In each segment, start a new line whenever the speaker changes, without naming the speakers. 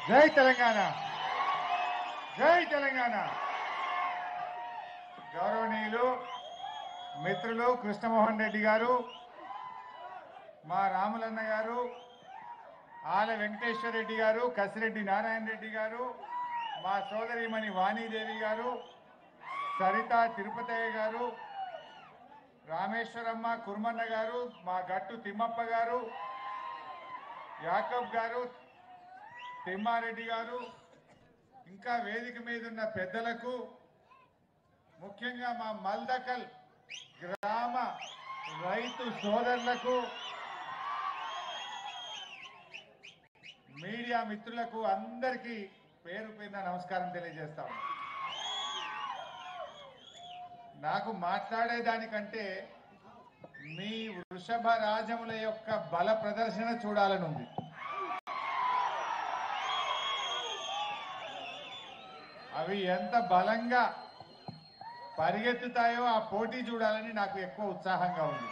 జై తెలంగాణ జై తెలంగాణ గౌరవనీయులు మిత్రులు కృష్ణమోహన్ రెడ్డి గారు మా రాములన్న గారు ఆల వెంకటేశ్వర రెడ్డి గారు కసిరెడ్డి నారాయణ రెడ్డి గారు మా సోదరిమణి వాణీదేవి గారు సరిత తిరుపతయ్య గారు రామేశ్వరమ్మ కుర్మన్న గారు మా గట్టు తిమ్మప్ప గారు యాకబ్ గారు తిమ్మారెడ్డి గారు ఇంకా వేదిక మీద ఉన్న పెద్దలకు ముఖ్యంగా మా మల్దకల్ గ్రామ రైతు సోదరులకు మీడియా మిత్రులకు అందరికీ పేరు పేరున నమస్కారం తెలియజేస్తాం నాకు మాట్లాడేదానికంటే మీ వృషభ రాజముల యొక్క బల ప్రదర్శన చూడాలని ఉంది అవి ఎంత బలంగా పరిగెత్తుతాయో ఆ పోటీ చూడాలని నాకు ఎక్కువ ఉత్సాహంగా ఉంది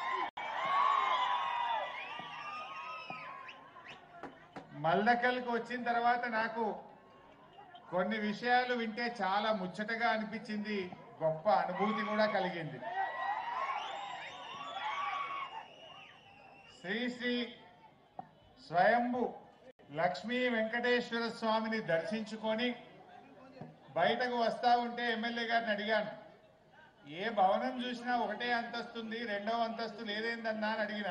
మల్దకల్కి వచ్చిన తర్వాత నాకు కొన్ని విషయాలు వింటే చాలా ముచ్చటగా అనిపించింది గొప్ప అనుభూతి కూడా కలిగింది శ్రీ శ్రీ స్వయంభు లక్ష్మీ వెంకటేశ్వర స్వామిని దర్శించుకొని బయటకు వస్తా ఉంటే ఎమ్మెల్యే గారిని అడిగాను ఏ భవనం చూసినా ఒకటే అంతస్తుంది రెండవ అంతస్తు లేదేందన్నా అని అడిగిన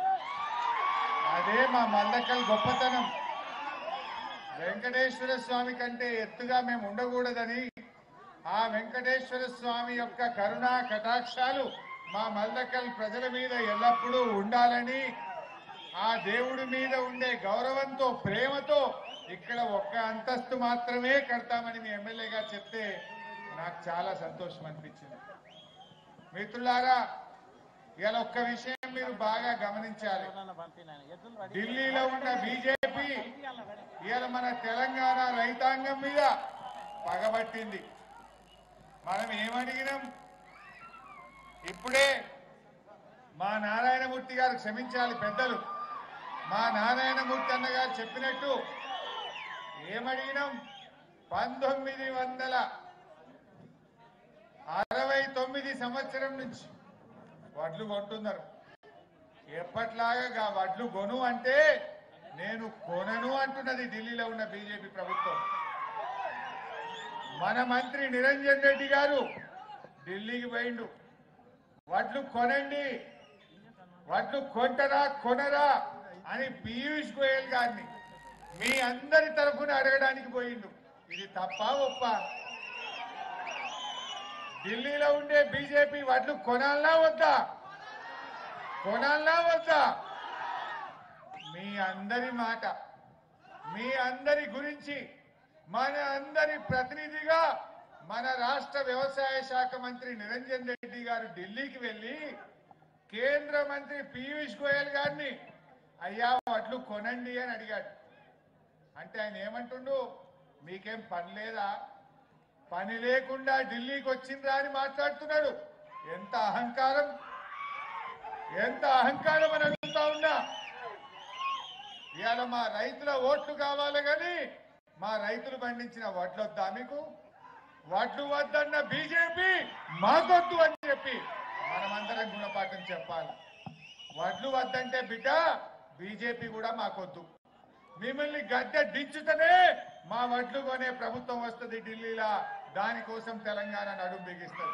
అదే మా మల్లకల్ గొప్పతనం వెంకటేశ్వర స్వామి కంటే ఎత్తుగా మేము ఉండకూడదని ఆ వెంకటేశ్వర స్వామి యొక్క కరుణా కటాక్షాలు మా మల్లకల్ ప్రజల మీద ఎల్లప్పుడూ ఉండాలని ఆ దేవుడి మీద ఉండే గౌరవంతో ప్రేమతో ఇక్కడ ఒక్క అంతస్తు మాత్రమే కడతామని మీ ఎమ్మెల్యే గారు చెప్తే నాకు చాలా సంతోషం అనిపించింది మిత్రులారా ఇలా ఒక్క విషయం మీరు బాగా గమనించాలి ఢిల్లీలో ఉన్న బీజేపీ ఇవాళ మన తెలంగాణ రైతాంగం మీద పగబట్టింది మనం ఏమడిగినాం ఇప్పుడే మా నారాయణమూర్తి గారు క్షమించాలి పెద్దలు మా నారాయణమూర్తి అన్న గారు చెప్పినట్టు ఏమడిగినాం పంతొమ్మిది వందల అరవై తొమ్మిది సంవత్సరం నుంచి వడ్లు కొంటున్నారు ఎప్పట్లాగా గా వడ్లు కొను అంటే నేను కొనను అంటున్నది ఢిల్లీలో ఉన్న బీజేపీ ప్రభుత్వం మన మంత్రి నిరంజన్ రెడ్డి గారు ఢిల్లీకి పోయిండు వడ్లు కొనండి వడ్లు కొంటరా కొనరా అని పీయూష్ గోయల్ గారిని మీ అందరి తరఫున అడగడానికి పోయిండు ఇది తప్ప ఒప్ప ఢిల్లీలో ఉండే బీజేపీ వడ్లు కొనాలనా వద్దా కొనాలనా వద్దా మీ అందరి మాట మీ అందరి గురించి మన అందరి ప్రతినిధిగా మన రాష్ట్ర వ్యవసాయ శాఖ మంత్రి నిరంజన్ రెడ్డి గారు ఢిల్లీకి వెళ్లి కేంద్ర మంత్రి పీయూష్ గోయల్ గారిని అయ్యా వడ్లు కొనండి అని అడిగాడు అంటే ఆయన ఏమంటుండు మీకేం పని లేదా పని లేకుండా ఢిల్లీకి వచ్చిండ్రా అని మాట్లాడుతున్నాడు ఎంత అహంకారం ఎంత అహంకారం అని అడుగుతా ఉన్నా ఇవాళ మా రైతుల ఓట్లు కావాలి కానీ మా రైతులు పండించిన వడ్లు వద్దా మీకు వడ్లు వద్దన్న బీజేపీ మాకొద్దు అని చెప్పి మనమందరం గుణపాఠం చెప్పాలి వడ్లు వద్దంటే బిడ్డ బీజేపీ కూడా మాకొద్దు మిమ్మల్ని గద్దె దించుతనే మా వడ్లు కొనే ప్రభుత్వం వస్తుంది ఢిల్లీలా దానికోసం తెలంగాణ నడుం బిగిస్తుంది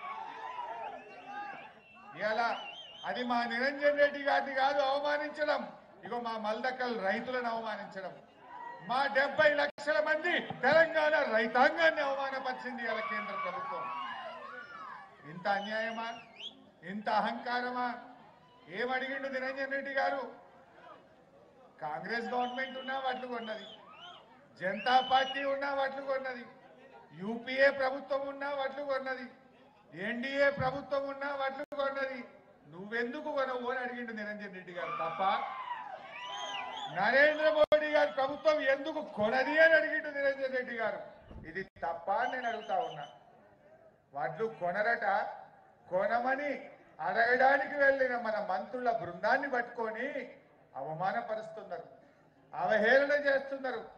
ఇలా అది మా నిరంజన్ రెడ్డి గారిని కాదు అవమానించడం ఇగో మా మల్దకల్ రైతులను అవమానించడం మా డెబ్బై లక్షల మంది తెలంగాణ రైతాంగాన్ని అవమానపరిచింది ఇలా కేంద్ర ప్రభుత్వం ఇంత అన్యాయమా ఇంత అహంకారమా ఏమడిగిండు నిరంజన్ రెడ్డి గారు కాంగ్రెస్ గవర్నమెంట్ ఉన్నా వడ్లు కొన్నది జనతా పార్టీ ఉన్నా వడ్లు కొన్నది యూపీఏ ప్రభుత్వం ఉన్నా వడ్లు కొన్నది ఎన్డీఏ ప్రభుత్వం ఉన్నా వడ్లు కొన్నది నువ్వెందుకు కొనవు అని అడిగిండు నిరంజన్ రెడ్డి గారు తప్ప నరేంద్ర మోడీ గారి ప్రభుత్వం ఎందుకు కొనది అని అడిగిండు నిరంజన్ రెడ్డి గారు ఇది తప్ప అని నేను అడుగుతా ఉన్నా వడ్లు కొనరట కొనమని అడగడానికి వెళ్ళిన మన మంత్రుల బృందాన్ని పట్టుకొని అవమానపరుస్తున్నారు అవహేళన చేస్తున్నారు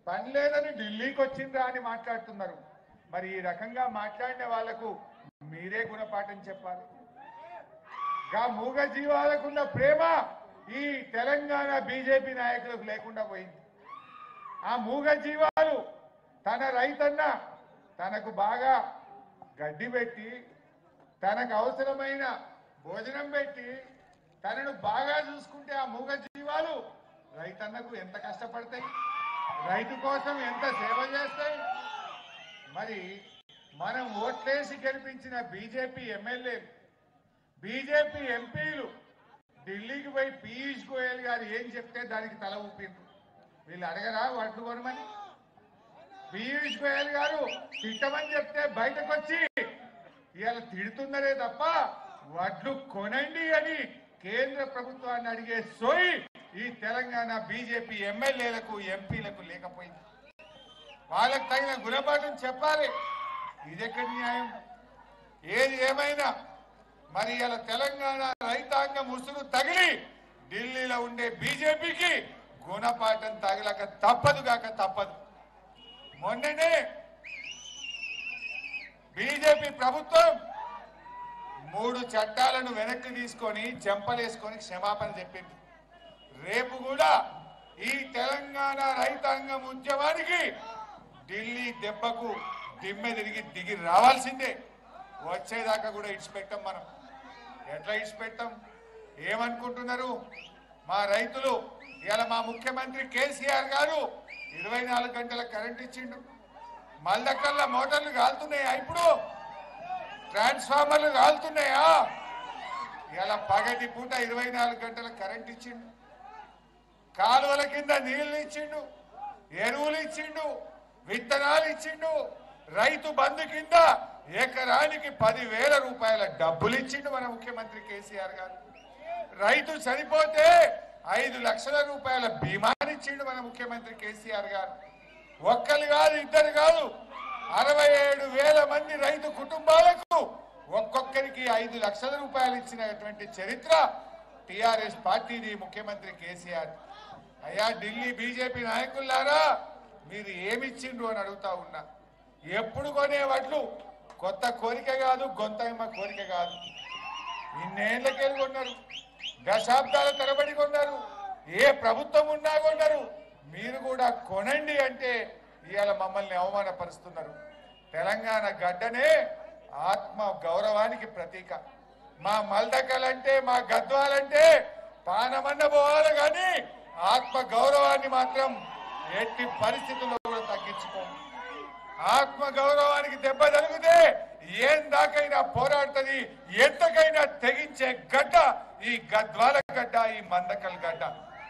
పని లేదని ఢిల్లీకి వచ్చిందా అని మాట్లాడుతున్నారు మరి ఈ రకంగా మాట్లాడిన వాళ్లకు మీరే గుణపాఠం చెప్పాలి గా మూగ జీవాలకున్న ప్రేమ ఈ తెలంగాణ బీజేపీ నాయకులకు లేకుండా పోయింది ఆ మూగ జీవాలు తన రైతన్న తనకు బాగా గడ్డి పెట్టి తనకు అవసరమైన భోజనం పెట్టి తనను బాగా చూసుకుంటే ఆ మూగ జీవాలు రైతన్నకు ఎంత కష్టపడతాయి రైతు కోసం ఎంత సేవ చేస్తాయి మరి మనం ఓట్లేసి గెలిపించిన బీజేపీ ఎమ్మెల్యేలు బీజేపీ ఎంపీలు ఢిల్లీకి పోయి పీయూష్ గోయల్ గారు ఏం చెప్తే దానికి తల ఊపిండ్రు వీళ్ళు అడగరా వడ్లు కొనమని పీయూష్ గోయల్ గారు తిట్టమని చెప్తే బయటకు వచ్చి ఇవాళ తిడుతున్నారే తప్ప వడ్లు కొనండి అని కేంద్ర ప్రభుత్వాన్ని అడిగే సోయి ఈ తెలంగాణ బీజేపీ ఎమ్మెల్యేలకు ఎంపీలకు లేకపోయింది వాళ్ళకు తగిన గుణపాఠం చెప్పాలి ఇదెక్కడి న్యాయం ఏది ఏమైనా మరి ఇలా తెలంగాణ రైతాంగం ఉసురు తగిలి ఢిల్లీలో ఉండే బీజేపీకి గుణపాఠం తగలక తప్పదు కాక తప్పదు మొన్ననే బీజేపీ ప్రభుత్వం మూడు చట్టాలను వెనక్కి తీసుకొని చెంపలేసుకొని క్షమాపణ చెప్పింది రేపు కూడా ఈ తెలంగాణ రైతాంగం ఉద్యమానికి ఢిల్లీ దెబ్బకు దిమ్మె తిరిగి దిగి రావాల్సిందే వచ్చేదాకా కూడా ఇడిచిపెట్టాం మనం ఎట్లా ఇడిచిపెట్టాం ఏమనుకుంటున్నారు మా రైతులు ఇవాళ మా ముఖ్యమంత్రి కేసీఆర్ గారు ఇరవై నాలుగు గంటల కరెంట్ ఇచ్చిండు మల్దకల్లా మోటార్లు కాలుతున్నాయా ఇప్పుడు ట్రాన్స్ఫార్మర్లు కాలుతున్నాయా ఇలా పగటి పూట ఇరవై నాలుగు గంటల కరెంట్ ఇచ్చిండు కాలువల కింద నీళ్లు ఇచ్చిండు ఎరువులు ఇచ్చిండు విత్తనాలు ఇచ్చిండు రైతు బంధు కింద ఎకరానికి పదివేల రూపాయల డబ్బులు ఇచ్చిండు మన ముఖ్యమంత్రి కేసీఆర్ గారు రైతు చనిపోతే ఐదు లక్షల రూపాయల బీమాని ఇచ్చిండు మన ముఖ్యమంత్రి కేసీఆర్ గారు ఒక్కరు కాదు ఇద్దరు కాదు అరవై ఏడు వేల మంది రైతు కుటుంబాలకు ఒక్కొక్కరికి ఐదు లక్షల రూపాయలు ఇచ్చినటువంటి చరిత్ర టిఆర్ఎస్ పార్టీది ముఖ్యమంత్రి కేసీఆర్ అయ్యా ఢిల్లీ బీజేపీ నాయకులారా మీరు ఏమిచ్చిండ్రు అని అడుగుతా ఉన్నా ఎప్పుడు కొనే వడ్లు కొత్త కోరిక కాదు గొంతమ్మ కోరిక కాదు ఇన్నేళ్లకెళ్ళి కొన్నారు దశాబ్దాల తరబడి కొన్నారు ఏ ప్రభుత్వం ఉన్నా కొన్నారు మీరు కూడా కొనండి అంటే ఇవాళ మమ్మల్ని అవమానపరుస్తున్నారు తెలంగాణ గడ్డనే ఆత్మ గౌరవానికి ప్రతీక మా మల్దకలంటే మా గద్వాలంటే పానమన్న పోవాలి కానీ ఆత్మ గౌరవాన్ని మాత్రం ఎట్టి పరిస్థితుల్లో కూడా తగ్గించుకోము ఆత్మ గౌరవానికి దెబ్బ తగిలితే ఏం దాకైనా పోరాడుతుంది ఎంతకైనా తెగించే గడ్డ ఈ గద్వాల గడ్డ ఈ మందకల్ గడ్డ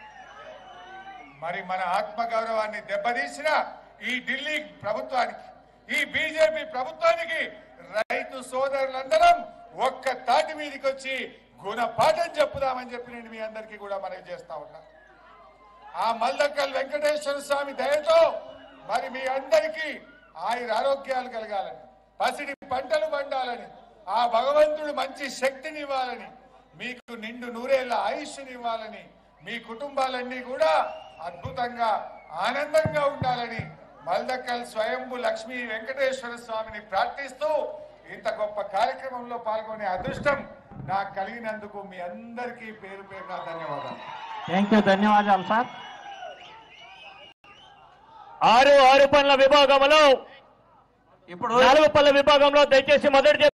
మరి మన ఆత్మ గౌరవాన్ని దెబ్బతీసిన ఈ ఢిల్లీ ప్రభుత్వానికి ఈ బీజేపీ ప్రభుత్వానికి రైతు సోదరులందరం ఒక్క తాటి మీదకి వచ్చి గుణపాఠం చెప్పుదామని చెప్పి నేను మీ అందరికీ కూడా మనవి చేస్తా ఉన్నా ఆ మల్లక్కల్ వెంకటేశ్వర స్వామి దయతో మరి మీ అందరికీ ఆయుర ఆరోగ్యాలు కలగాలని పసిడి పంటలు పండాలని ఆ భగవంతుడు మంచి శక్తిని ఇవ్వాలని మీకు నిండు నూరేళ్ల ఆయుష్ని ఇవ్వాలని మీ కుటుంబాలన్నీ కూడా అద్భుతంగా ఆనందంగా ఉండాలని మల్దక్కల్ స్వయంభు లక్ష్మీ వెంకటేశ్వర స్వామిని ప్రార్థిస్తూ ఇంత గొప్ప కార్యక్రమంలో పాల్గొనే అదృష్టం నాకు కలిగినందుకు మీ అందరికీ పేరు పేరున ధన్యవాదాలు
థ్యాంక్ యూ ధన్యవాదాలు సార్
ఆరు ఆరు పనుల విభాగంలో
ఇప్పుడు
నాలుగు పనుల విభాగంలో దయచేసి మొదటి